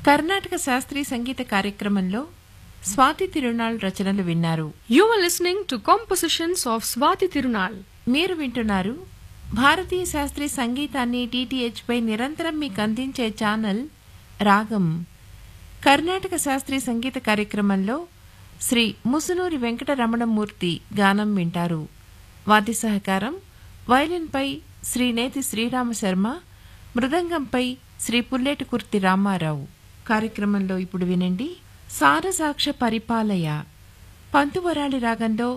కర్ణాటక శాస్త్రీయ సంగీత కార్యక్రమంలో స్వాతి తిరునాళ్ రచనలు విన్నారు You were listening to compositions of Swati Tirunal. మీరు వింటున్నారు భారతీయ శాస్త్రీయ సంగీతాన్ని డిటిహెచ్ పై నిరంతరం మీకు అందించే ఛానల్ రాగం కర్ణాటక శాస్త్రీయ సంగీత కార్యక్రమంలో శ్రీ ముసునూరి వెంకట రమణమూర్తి గానం వింటారు వాద్య సహకారం వయలిన్పై శ్రీ నేతి శ్రీరామ శర్మ మృదంగంపై శ్రీ పుల్లేటి కుర్తి రామారావు కార్యక్రమంలో ఇప్పుడు వినండి సారసాక్ష పరిపాలయ పంతువరాళి రాగంలో